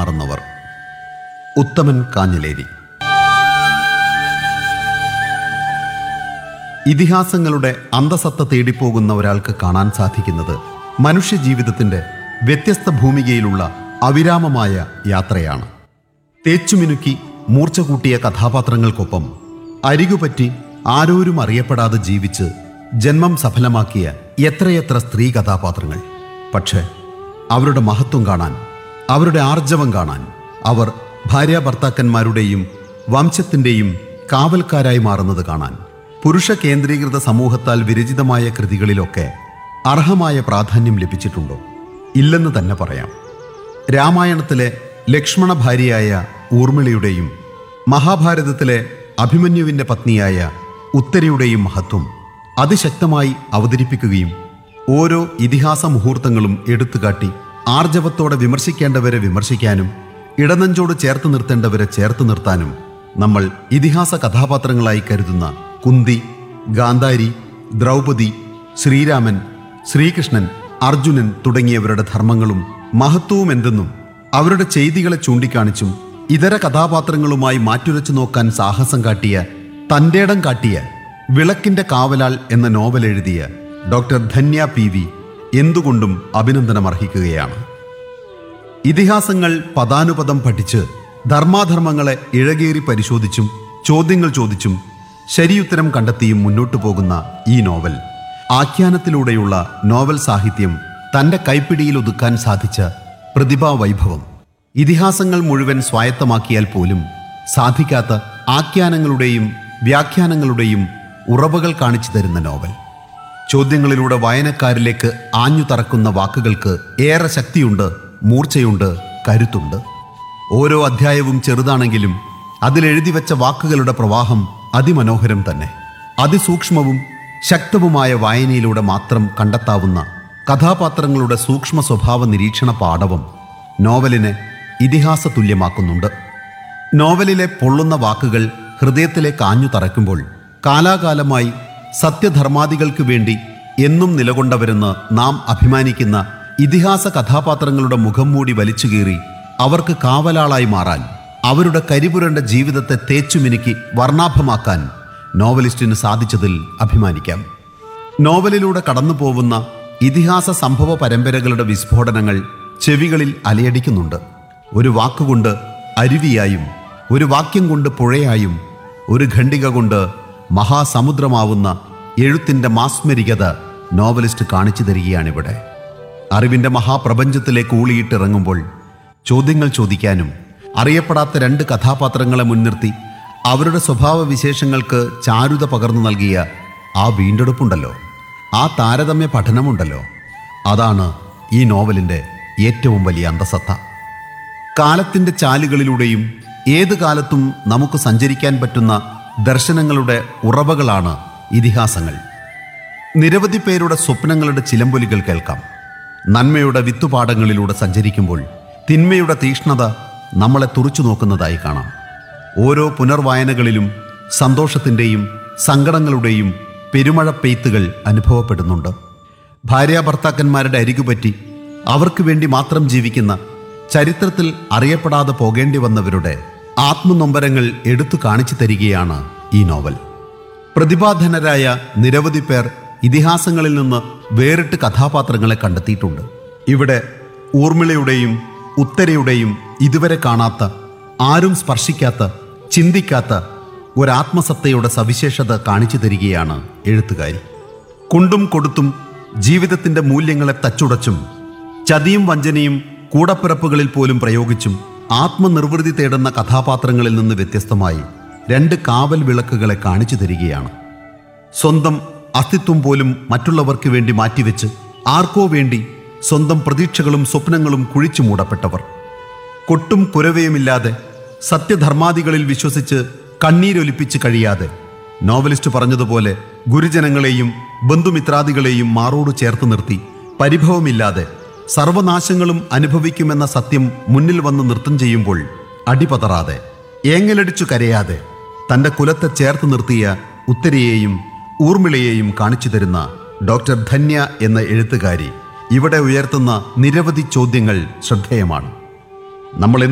മാറുന്നവർ ഉത്തമൻ കാഞ്ഞിലേരി ഇതിഹാസങ്ങളുടെ അന്തസത്ത തേടിപ്പോകുന്ന ഒരാൾക്ക് കാണാൻ സാധിക്കുന്നത് മനുഷ്യജീവിതത്തിന്റെ വ്യത്യസ്ത ഭൂമികയിലുള്ള അവിരാമമായ യാത്രയാണ് തേച്ചുമിനുക്കി മൂർച്ച കൂട്ടിയ കഥാപാത്രങ്ങൾക്കൊപ്പം അരികുപറ്റി ആരോരും അറിയപ്പെടാതെ ജീവിച്ച് ജന്മം സഫലമാക്കിയ എത്രയെത്ര സ്ത്രീ കഥാപാത്രങ്ങൾ പക്ഷേ അവരുടെ മഹത്വം കാണാൻ അവരുടെ ആർജവം കാണാൻ അവർ ഭാര്യ ഭർത്താക്കന്മാരുടെയും വംശത്തിൻ്റെയും കാവൽക്കാരായി മാറുന്നത് കാണാൻ പുരുഷ കേന്ദ്രീകൃത സമൂഹത്താൽ വിരചിതമായ കൃതികളിലൊക്കെ അർഹമായ പ്രാധാന്യം ലഭിച്ചിട്ടുണ്ടോ ഇല്ലെന്ന് തന്നെ പറയാം രാമായണത്തിലെ ലക്ഷ്മണ ഭാര്യയായ ഊർമിളയുടെയും മഹാഭാരതത്തിലെ അഭിമന്യുവിൻ്റെ പത്നിയായ ഉത്തരയുടെയും മഹത്വം അതിശക്തമായി അവതരിപ്പിക്കുകയും ഓരോ ഇതിഹാസ മുഹൂർത്തങ്ങളും എടുത്തുകാട്ടി ആർജവത്തോടെ വിമർശിക്കേണ്ടവരെ വിമർശിക്കാനും ഇടനെഞ്ചോട് ചേർത്ത് നിർത്തേണ്ടവരെ ചേർത്ത് നിർത്താനും നമ്മൾ ഇതിഹാസ കഥാപാത്രങ്ങളായി കരുതുന്ന കുന്തി ഗാന്ധാരി ദ്രൗപദി ശ്രീരാമൻ ശ്രീകൃഷ്ണൻ അർജുനൻ തുടങ്ങിയവരുടെ ധർമ്മങ്ങളും മഹത്വവും എന്തെന്നും അവരുടെ ചെയ്തികളെ ചൂണ്ടിക്കാണിച്ചും ഇതര കഥാപാത്രങ്ങളുമായി മാറ്റുരച്ചു നോക്കാൻ സാഹസം കാട്ടിയ തന്റേടം കാട്ടിയ വിളക്കിന്റെ കാവലാൾ എന്ന നോവൽ എഴുതിയ ഡോക്ടർ ധന്യ പി വി എന്തുകൊണ്ടും അഭിനന്ദനമർഹിക്കുകയാണ് ഇതിഹാസങ്ങൾ പദാനുപദം പഠിച്ച് ധർമാധർമ്മങ്ങളെ ഇഴകേറി പരിശോധിച്ചും ചോദ്യങ്ങൾ ചോദിച്ചും ശരിയുത്തരം കണ്ടെത്തിയും മുന്നോട്ടു പോകുന്ന ഈ നോവൽ ആഖ്യാനത്തിലൂടെയുള്ള നോവൽ സാഹിത്യം തന്റെ കൈപ്പിടിയിൽ ഒതുക്കാൻ സാധിച്ച പ്രതിഭാവൈഭവം ഇതിഹാസങ്ങൾ മുഴുവൻ സ്വായത്തമാക്കിയാൽ പോലും സാധിക്കാത്ത ആഖ്യാനങ്ങളുടെയും വ്യാഖ്യാനങ്ങളുടെയും ഉറവകൾ കാണിച്ചു തരുന്ന നോവൽ ചോദ്യങ്ങളിലൂടെ വായനക്കാരിലേക്ക് ആഞ്ഞു തറക്കുന്ന വാക്കുകൾക്ക് ഏറെ ശക്തിയുണ്ട് മൂർച്ചയുണ്ട് കരുത്തുണ്ട് ഓരോ അധ്യായവും ചെറുതാണെങ്കിലും അതിലെഴുതി വെച്ച വാക്കുകളുടെ പ്രവാഹം അതിമനോഹരം തന്നെ അതിസൂക്ഷ്മവും ശക്തവുമായ വായനയിലൂടെ മാത്രം കണ്ടെത്താവുന്ന കഥാപാത്രങ്ങളുടെ സൂക്ഷ്മ സ്വഭാവ നിരീക്ഷണ പാടവം നോവലിനെ ഇതിഹാസ തുല്യമാക്കുന്നുണ്ട് നോവലിലെ പൊള്ളുന്ന വാക്കുകൾ ഹൃദയത്തിലേക്ക് ആഞ്ഞു തറയ്ക്കുമ്പോൾ കാലാകാലമായി സത്യധർമാദികൾക്ക് വേണ്ടി എന്നും നിലകൊണ്ടവരെന്ന് നാം അഭിമാനിക്കുന്ന ഇതിഹാസ കഥാപാത്രങ്ങളുടെ മുഖം മൂടി വലിച്ചുകീറി അവർക്ക് കാവലാളായി മാറാൻ അവരുടെ കരിപുരണ്ട ജീവിതത്തെ തേച്ചുമിനുക്കി വർണ്ണാഭമാക്കാൻ നോവലിസ്റ്റിന് സാധിച്ചതിൽ അഭിമാനിക്കാം നോവലിലൂടെ കടന്നു പോകുന്ന ഇതിഹാസ സംഭവ പരമ്പരകളുടെ വിസ്ഫോടനങ്ങൾ ചെവികളിൽ അലയടിക്കുന്നുണ്ട് ഒരു വാക്കുകൊണ്ട് അരുവിയായും ഒരു വാക്യം കൊണ്ട് പുഴയായും ഒരു ഖണ്ഡിക കൊണ്ട് മഹാസമുദ്രമാവുന്ന എഴുത്തിൻ്റെ മാസ്മരികത നോവലിസ്റ്റ് കാണിച്ചു തരികയാണിവിടെ അറിവിൻ്റെ മഹാപ്രപഞ്ചത്തിലേക്ക് ഊളിയിട്ടിറങ്ങുമ്പോൾ ചോദ്യങ്ങൾ ചോദിക്കാനും അറിയപ്പെടാത്ത രണ്ട് കഥാപാത്രങ്ങളെ മുൻനിർത്തി അവരുടെ സ്വഭാവ വിശേഷങ്ങൾക്ക് ചാരുത പകർന്നു നൽകിയ ആ വീണ്ടെടുപ്പുണ്ടല്ലോ ആ താരതമ്യ പഠനമുണ്ടല്ലോ അതാണ് ഈ നോവലിൻ്റെ ഏറ്റവും വലിയ അന്തസത്ത കാലത്തിൻ്റെ ചാലുകളിലൂടെയും ഏത് കാലത്തും നമുക്ക് സഞ്ചരിക്കാൻ പറ്റുന്ന ദർശനങ്ങളുടെ ഉറവകളാണ് ഇതിഹാസങ്ങൾ നിരവധി പേരുടെ സ്വപ്നങ്ങളുടെ ചിലമ്പൊലികൾ കേൾക്കാം നന്മയുടെ വിത്തുപാടങ്ങളിലൂടെ സഞ്ചരിക്കുമ്പോൾ തിന്മയുടെ തീക്ഷ്ണത നമ്മളെ തുറച്ചു നോക്കുന്നതായി കാണാം ഓരോ പുനർവായനകളിലും സന്തോഷത്തിൻ്റെയും സങ്കടങ്ങളുടെയും പെരുമഴ പെയ്ത്തുകൾ അനുഭവപ്പെടുന്നുണ്ട് ഭാര്യാഭർത്താക്കന്മാരുടെ അരികുപറ്റി അവർക്ക് വേണ്ടി മാത്രം ജീവിക്കുന്ന ചരിത്രത്തിൽ അറിയപ്പെടാതെ പോകേണ്ടി വന്നവരുടെ ആത്മനൊമ്പരങ്ങൾ എടുത്തു കാണിച്ചു തരികയാണ് ഈ നോവൽ പ്രതിഭാധനരായ നിരവധി പേർ ഇതിഹാസങ്ങളിൽ നിന്ന് വേറിട്ട് കഥാപാത്രങ്ങളെ കണ്ടെത്തിയിട്ടുണ്ട് ഇവിടെ ഊർമിളയുടെയും ഉത്തരയുടെയും ഇതുവരെ കാണാത്ത ആരും സ്പർശിക്കാത്ത ചിന്തിക്കാത്ത ഒരാത്മസത്തയുടെ സവിശേഷത കാണിച്ചു തരികയാണ് എഴുത്തുകാരി കുണ്ടും കൊടുത്തും ജീവിതത്തിന്റെ മൂല്യങ്ങളെ തച്ചുടച്ചും ചതിയും വഞ്ചനയും കൂടപ്പിറപ്പുകളിൽ പോലും പ്രയോഗിച്ചും ആത്മനിർവൃതി തേടുന്ന കഥാപാത്രങ്ങളിൽ നിന്ന് വ്യത്യസ്തമായി രണ്ട് കാവൽ വിളക്കുകളെ കാണിച്ചു തരികയാണ് സ്വന്തം അസ്തിത്വം പോലും മറ്റുള്ളവർക്ക് വേണ്ടി മാറ്റിവെച്ച് ആർക്കോ വേണ്ടി സ്വന്തം പ്രതീക്ഷകളും സ്വപ്നങ്ങളും കുഴിച്ചു മൂടപ്പെട്ടവർ കൊട്ടും കുരവയുമില്ലാതെ സത്യധർമാദികളിൽ വിശ്വസിച്ച് കണ്ണീരൊലിപ്പിച്ച് കഴിയാതെ നോവലിസ്റ്റ് പറഞ്ഞതുപോലെ ഗുരുജനങ്ങളെയും ബന്ധുമിത്രാദികളെയും മാറോട് ചേർത്ത് നിർത്തി പരിഭവമില്ലാതെ സർവനാശങ്ങളും അനുഭവിക്കുമെന്ന സത്യം മുന്നിൽ വന്ന് നൃത്തം ചെയ്യുമ്പോൾ അടിപതറാതെ ഏങ്ങലടിച്ചു കരയാതെ തന്റെ കുലത്തെ ചേർത്ത് നിർത്തിയ ഉത്തരയെയും ഊർമിളയെയും കാണിച്ചു തരുന്ന ഡോക്ടർ ധന്യ എന്ന എഴുത്തുകാരി ഇവിടെ ഉയർത്തുന്ന നിരവധി ചോദ്യങ്ങൾ ശ്രദ്ധേയമാണ് നമ്മൾ